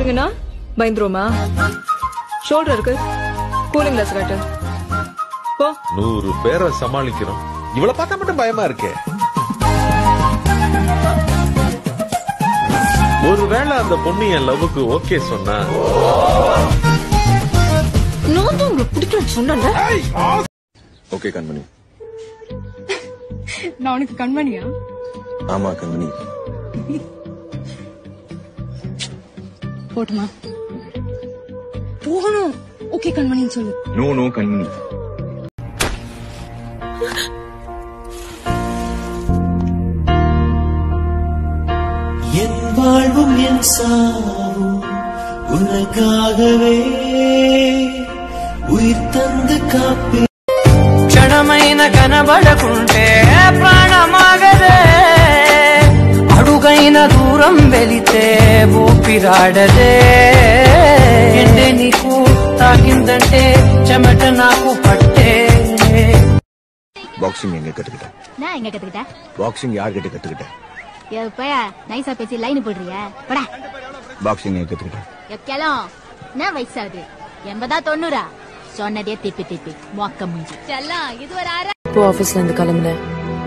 போறீங்கன்னா பயந்துருமா ஷோல்டர் இருக்கு கூலிங் கிளாஸ் காட்டு போ நூறு பேரை சமாளிக்கிறோம் இவளை பார்த்தா மட்டும் பயமா இருக்கே ஒருவேளை அந்த பொண்ணு என் லவ்வுக்கு ஓகே சொன்னா நான் தான் உங்களுக்கு பிடிக்கலன்னு சொன்னேன்ல ஓகே கண்மணி நான் உனக்கு கண்மணியா ஆமா கண்மணி போட்டுமா போகணும் ஓகே கண்மணின்னு சொல்லு நோ நோ கண்மணி என் வாழ்வும் என் சாவும் உனக்காகவே ఉయిర్ తందు కాపే క్షణమైన కనబడకుంటే ప్రాణమాగదే అడుగైన దూరం వెళితే ఊపిరాడదే ఎండే నీకు తాకిందంటే చెమట నాకు పట్టే பாக்ஸிங் எங்க கத்துக்கிட்ட நான் எங்க கத்துக்கிட்டேன் பாக்ஸிங் யார்கிட்ட கத்துக்கிட்ட எப்பயா நைஸா பேசி லைன் போடுறிய படா பாக்ஸிங் எங்க கத்துக்கிட்ட எக்கேலும் என்ன வயசாகுது எண்பதா தொண்ணூறா சொன்னதே திருப்பி திருப்பி மொக்க முடிஞ்சு செல்லாம் இது ஒரு அரை இப்போ ஆபீஸ்ல இருந்து கிளம்புனேன்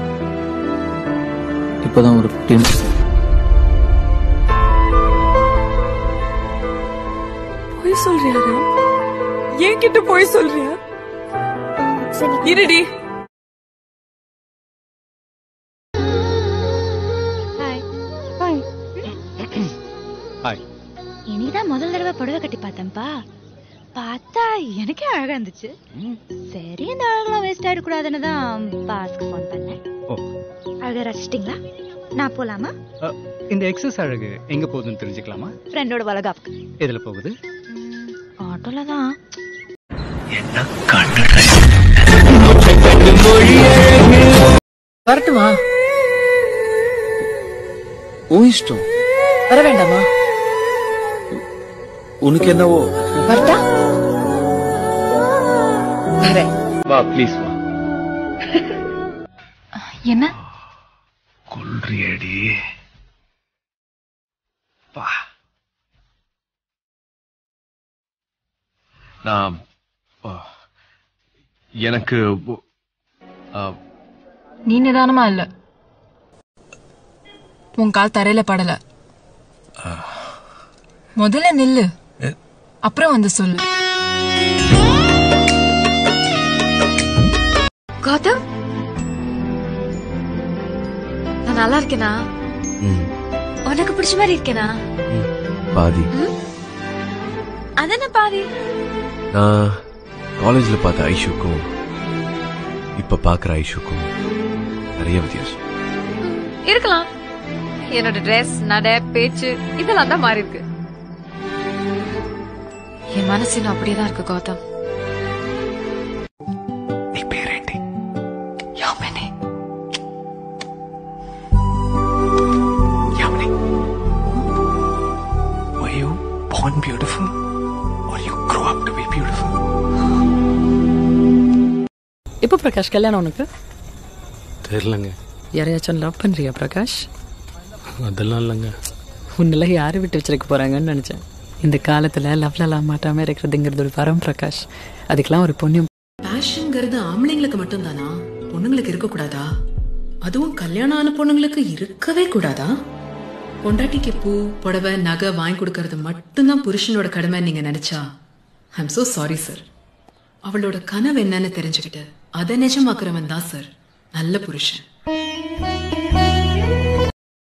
இப்போதான் ஒரு ஃபிஃப்டீன் போய் சொல்றியா ராம் என் கிட்ட போய் சொல்றியா இருடி ஹாய் இன்னைக்குதான் முதல் தடவை புடவை கட்டி பார்த்தேன்ப்பா பார்த்தா எனக்கே அழகா இருந்துச்சு சரி இந்த அழகெல்லாம் வேஸ்ட் ஆயிடக்கூடாதுன்னு தான் பாஸ்க்கு ஃபோன் பண்ணேன் ஓ அழகா ரசிச்சிட்டிங்களா நான் போலாமா அ, இந்த எக்ஸஸ் அழகு எங்க போகுதுன்னு தெரிஞ்சுக்கலாமா ஃப்ரெண்டோட வளகாப்புக்கு எதுல போகுது ஆட்டோல தான் வரட்டுமா உன் இஷ்டம் வர வேண்டாமா உனக்கு என்னவோ வரட்டா வரேன் வா ப்ளீஸ் வா என்ன கொல்றியடி வா நான் ஆ, எனக்கு ஒ- ஆ, நீ நிதானமா இல்ல உன் கால் தரையில படல முதல்ல நில்லு அப்புறம் வந்து சொல்லு கௌதம் நான் நல்லா இருக்கேனா உனக்கு பிடிச்ச மாதிரி இருக்கேனா பாதி அதென்ன பாதி நான் காலேஜ்ல பார்த்த ஐஷுக்கும் இப்ப பாக்குற ஐஷுக்கும் நிறைய வித்தியாசம் இருக்கலாம் என்னோட ட்ரெஸ் நடை பேச்சு இதெல்லாம் தான் மாறி இருக்கு என் மனசு இன்னும் அப்படியே தான் இருக்கு கௌதம் நீ பேரேண்டி Yamini Yamini Were you born beautiful or you grow up to be beautiful? எப்போ பிரகாஷ் கல்யாணம் உனக்கு தெரியலங்க யாரையாச்சும் லவ் பண்றியா பிரகாஷ் அதெல்லாம் இல்லைங்க உன்னெல்லாம் யாரை விட்டு வச்சிருக்க போறாங்கன்னு நினைச்சேன் இந்த காலத்துல லவ்லலாம் மாட்டாம இருக்கிறதுங்கிறது ஒரு வரம் பிரகாஷ் அதுக்கெல்லாம் ஒரு பொண்ணும் பேஷன்ங்கிறது ஆம்பளைங்களுக்கு மட்டும்தானா பொண்ணுங்களுக்கு இருக்க கூடாதா அதுவும் கல்யாணம் ஆன பொண்ணுங்களுக்கு இருக்கவே கூடாதா பொண்டாட்டிக்கு பூ புடவை நகை வாங்கி கொடுக்கறது மட்டும்தான் புருஷனோட கடமை நீங்க நினைச்சா ஐம் so சாரி சார் அவளோட கனவு என்னன்னு தெரிஞ்சுக்கிட்டு அதை நிஜமாக்குறவன் தான் சார் நல்ல புருஷன்